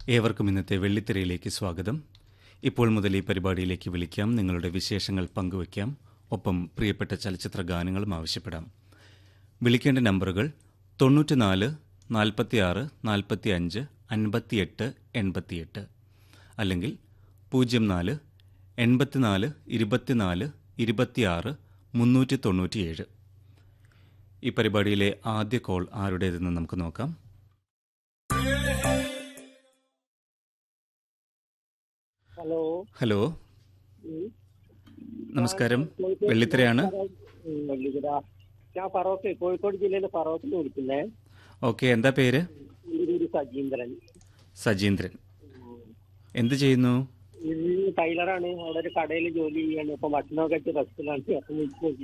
ഏവർക്കും ഇന്നത്തെ വെള്ളിത്തിരയിലേക്ക് സ്വാഗതം ഇപ്പോൾ മുതൽ ഈ പരിപാടിയിലേക്ക് വിളിക്കാം നിങ്ങളുടെ വിശേഷങ്ങൾ പങ്കുവയ്ക്കാം ഒപ്പം പ്രിയപ്പെട്ട ചലച്ചിത്ര ഗാനങ്ങളും ആവശ്യപ്പെടാം വിളിക്കേണ്ട നമ്പറുകൾ തൊണ്ണൂറ്റിനാല് നാൽപ്പത്തിയാറ് നാൽപ്പത്തി അഞ്ച് അൻപത്തിയെട്ട് എൺപത്തിയെട്ട് അല്ലെങ്കിൽ പൂജ്യം നാല് എൺപത്തിനാല് ഇരുപത്തിനാല് ഇരുപത്തിയാറ് മുന്നൂറ്റി തൊണ്ണൂറ്റിയേഴ് ഈ പരിപാടിയിലെ ആദ്യ കോൾ ആരുടേതെന്ന് നമുക്ക് നോക്കാം ഹലോ ഹലോ ഉം. നമസ്കാരം വെള്ളിത്തിരയാണ് ഉം, വെള്ളിത്തിര ഞാൻ ഫറോക്ക് കോഴിക്കോട് ജില്ലയിലെ ഫറോക്കിൽ വിളിക്കുന്നേ ഓക്കെ എന്താ പേര് എൻ്റെ പേര് സജീന്ദ്രൻ സജീന്ദ്രൻ എന്ത് ചെയ്യുന്നു ഇത് ടൈലറാണ് അവിടെ ഒരു കടയിൽ ജോലി ചെയ്യാണ് അപ്പൊ ഭക്ഷണമൊക്കെ കഴിച്ച് റെസ്റ്റിലാണ് അപ്പം വിളിച്ചു നോക്കി